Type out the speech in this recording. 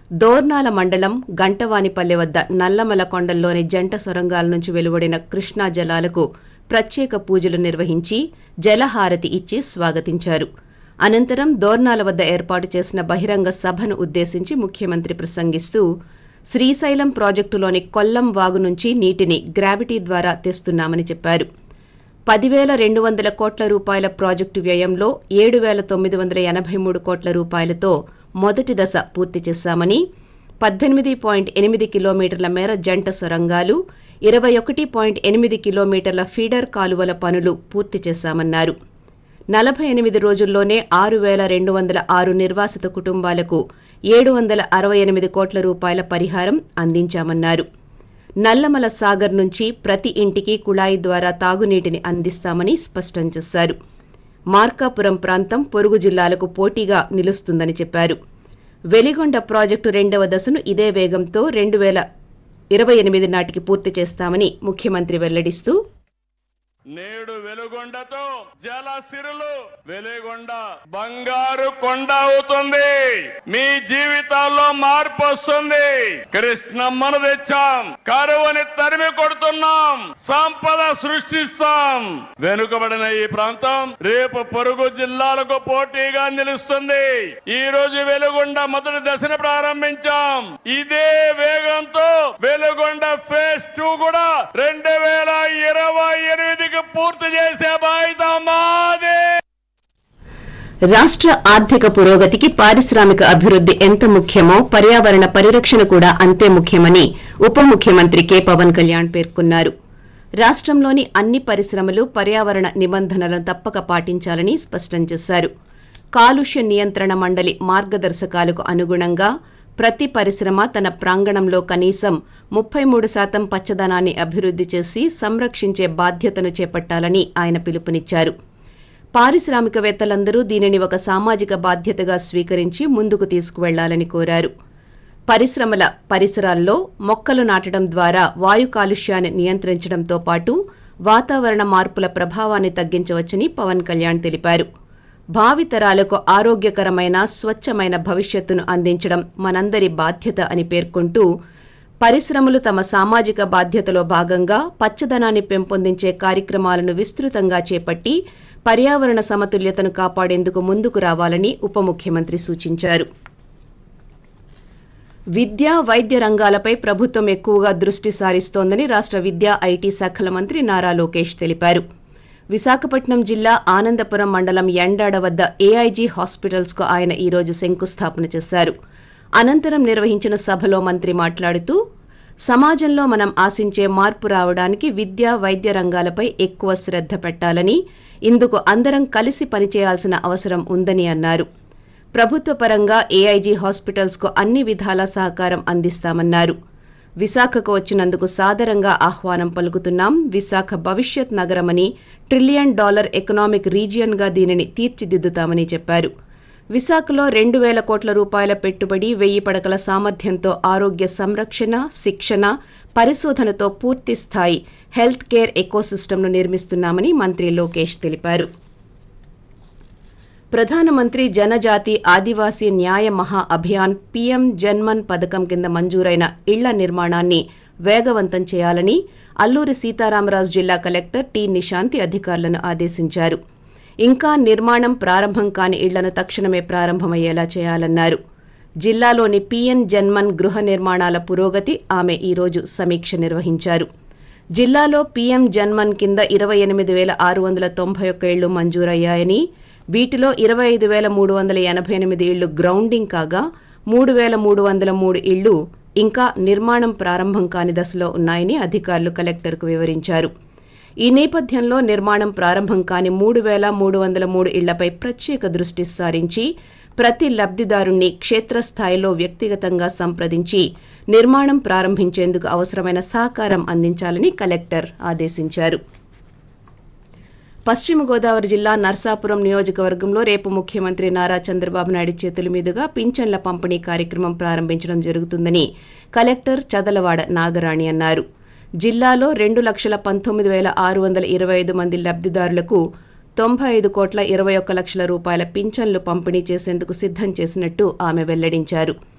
దోర్నాల మండలం గంటవానిపల్లె వద్ద నల్లమల కొండల్లోని జంట సొరంగాల నుంచి వెలువడిన కృష్ణా జలాలకు ప్రత్యేక పూజలు నిర్వహించి జలహారతి ఇచ్చి స్వాగతించారు అనంతరం దోర్నాల వద్ద ఏర్పాటు చేసిన బహిరంగ సభను ఉద్దేశించి ముఖ్యమంత్రి ప్రసంగిస్తూ శ్రీశైలం ప్రాజెక్టులోని కొల్లం వాగు నుంచి నీటిని గ్రావిటీ ద్వారా తెస్తున్నామని చెప్పారు పదివేల రెండు వందల కోట్ల రూపాయల ప్రాజెక్టు వ్యయంలో ఏడు వేల తొమ్మిది వందల ఎనభై మూడు కోట్ల రూపాయలతో మొదటి దశ పూర్తి చేశామని పద్దెనిమిది పాయింట్ ఎనిమిది కిలోమీటర్ల మేర జంట సొరంగాలు ఇరవై ఒకటి పాయింట్ ఎనిమిది కిలోమీటర్ల ఫీడర్ కాలువల పనులు పూర్తి చేశామన్నారు నలభై ఎనిమిది రోజుల్లోనే ఆరు వేల రెండు వందల ఆరు నిర్వాసిత కుటుంబాలకు ఏడు వందల అరవై ఎనిమిది కోట్ల రూపాయల పరిహారం అందించామన్నారు నల్లమల సాగర్ నుంచి ప్రతి ఇంటికి కుళాయి ద్వారా తాగునీటిని అందిస్తామని స్పష్టం చేశారు మార్కాపురం ప్రాంతం పొరుగు జిల్లాలకు పోటీగా నిలుస్తుందని చెప్పారు వెలిగొండ ప్రాజెక్టు రెండవ దశను ఇదే వేగంతో రెండు వేల ఇరవై ఎనిమిది నాటికి పూర్తి చేస్తామని ముఖ్యమంత్రి వెల్లడిస్తూ నేడు వెలుగొండతో జల సిరులు వెలుగొండ బంగారు కొండ అవుతుంది మీ జీవితాల్లో మార్పు వస్తుంది కృష్ణమ్మను తెచ్చాం కరువుని తరిమి కొడుతున్నాం సంపద సృష్టిస్తాం వెనుకబడిన ఈ ప్రాంతం రేపు పొరుగు జిల్లాలకు పోటీగా నిలుస్తుంది ఈ రోజు వెలుగొండ మొదటి దశను ప్రారంభించాం ఇదే వేగంతో వెలుగొండ ఫేజ్ టూ కూడా రెండు వేల ఇరవై ఎనిమిదికి పూర్తి చేసే బాధ్యత మాదే రాష్ట్ర ఆర్థిక పురోగతికి పారిశ్రామిక అభివృద్ధి ఎంత ముఖ్యమో పర్యావరణ పరిరక్షణ కూడా అంతే ముఖ్యమని ఉప ముఖ్యమంత్రి కె పవన్ కళ్యాణ్ పేర్కొన్నారు రాష్ట్రంలోని అన్ని పరిశ్రమలు పర్యావరణ నిబంధనలను తప్పక పాటించాలని స్పష్టం చేశారు కాలుష్య నియంత్రణ మండలి మార్గదర్శకాలకు అనుగుణంగా ప్రతి పరిశ్రమ తన ప్రాంగణంలో కనీసం ముప్పై మూడు శాతం పచ్చదనాన్ని అభివృద్ధి చేసి సంరక్షించే బాధ్యతను చేపట్టాలని ఆయన పిలుపునిచ్చారు పారిశ్రామికవేత్తలందరూ దీనిని ఒక సామాజిక బాధ్యతగా స్వీకరించి ముందుకు తీసుకువెళ్లాలని కోరారు పరిశ్రమల పరిసరాల్లో మొక్కలు నాటడం ద్వారా వాయు కాలుష్యాన్ని నియంత్రించడంతో పాటు వాతావరణ మార్పుల ప్రభావాన్ని తగ్గించవచ్చని పవన్ కళ్యాణ్ తెలిపారు భావితరాలకు ఆరోగ్యకరమైన స్వచ్ఛమైన భవిష్యత్తును అందించడం మనందరి బాధ్యత అని పేర్కొంటూ పరిశ్రమలు తమ సామాజిక బాధ్యతలో భాగంగా పచ్చదనాన్ని పెంపొందించే కార్యక్రమాలను విస్తృతంగా చేపట్టి పర్యావరణ సమతుల్యతను కాపాడేందుకు ముందుకు రావాలని ఉప ముఖ్యమంత్రి సూచించారు విద్య వైద్య రంగాలపై ప్రభుత్వం ఎక్కువగా దృష్టి సారిస్తోందని రాష్ట్ర విద్యా ఐటీ శాఖల మంత్రి నారా లోకేష్ తెలిపారు విశాఖపట్నం జిల్లా ఆనందపురం మండలం ఎండాడ వద్ద ఏఐజీ హాస్పిటల్స్ కు ఆయన ఈ రోజు శంకుస్థాపన చేశారు అనంతరం నిర్వహించిన సభలో మంత్రి మాట్లాడుతూ సమాజంలో మనం ఆశించే మార్పు రావడానికి విద్య వైద్య రంగాలపై ఎక్కువ శ్రద్ధ పెట్టాలని ఇందుకు అందరం కలిసి పనిచేయాల్సిన అవసరం ఉందని అన్నారు ప్రభుత్వ పరంగా ఏఐజీ హాస్పిటల్స్ కు అన్ని విధాల సహకారం అందిస్తామన్నారు విశాఖకు వచ్చినందుకు సాదరంగా ఆహ్వానం పలుకుతున్నాం విశాఖ భవిష్యత్ నగరమని ట్రిలియన్ డాలర్ ఎకనామిక్ రీజియన్ గా దీనిని తీర్చిదిద్దుతామని చెప్పారు విశాఖలో రెండు వేల కోట్ల రూపాయల పెట్టుబడి వెయ్యి పడకల సామర్థ్యంతో ఆరోగ్య సంరక్షణ శిక్షణ పరిశోధనతో పూర్తి స్థాయి హెల్త్ కేర్ ఎకోసిస్టమ్ను నిర్మిస్తున్నామని మంత్రి లోకేష్ తెలిపారు ప్రధానమంత్రి జనజాతి ఆదివాసీ న్యాయ మహా అభియాన్ పీఎం జన్మన్ పథకం కింద మంజూరైన ఇళ్ల నిర్మాణాన్ని వేగవంతం చేయాలని అల్లూరి సీతారామరాజు జిల్లా కలెక్టర్ టి నిశాంతి అధికారులను ఆదేశించారు ఇంకా నిర్మాణం ప్రారంభం కాని ఇళ్లను తక్షణమే ప్రారంభమయ్యేలా చేయాలన్నారు జిల్లాలోని పీఎన్ జన్మన్ గృహ నిర్మాణాల పురోగతి ఆమె ఈరోజు సమీక్ష నిర్వహించారు జిల్లాలో పీఎం జన్మన్ కింద ఇరవై ఎనిమిది వేల ఆరు వందల తొంభై ఒక్క ఇళ్లు మంజూరయ్యాయని వీటిలో ఇరవై ఐదు వేల మూడు వందల ఎనభై ఎనిమిది ఇళ్లు గ్రౌండింగ్ కాగా మూడు వేల మూడు వందల మూడు ఇళ్లు ఇంకా నిర్మాణం ప్రారంభం కాని దశలో ఉన్నాయని అధికారులు కలెక్టర్కు వివరించారు ఈ నేపథ్యంలో నిర్మాణం ప్రారంభం కాని మూడు వేల మూడు వందల మూడు ఇళ్లపై ప్రత్యేక దృష్టి సారించి ప్రతి లబ్ధిదారుణ్ణి క్షేత్రస్థాయిలో వ్యక్తిగతంగా సంప్రదించి నిర్మాణం ప్రారంభించేందుకు అవసరమైన సహకారం అందించాలని కలెక్టర్ ఆదేశించారు పశ్చిమ గోదావరి జిల్లా నర్సాపురం నియోజకవర్గంలో రేపు ముఖ్యమంత్రి నారా చంద్రబాబు నాయుడు చేతుల మీదుగా పింఛన్ల పంపిణీ కార్యక్రమం ప్రారంభించడం జరుగుతుందని కలెక్టర్ చదలవాడ నాగరాణి అన్నారు జిల్లాలో రెండు లక్షల పంతొమ్మిది వేల ఆరు వందల ఇరవై ఐదు మంది లబ్ధిదారులకు తొంభై ఐదు కోట్ల ఇరవై ఒక్క లక్షల రూపాయల పింఛన్లు పంపిణీ చేసేందుకు సిద్ధం చేసినట్టు ఆమె వెల్లడించారు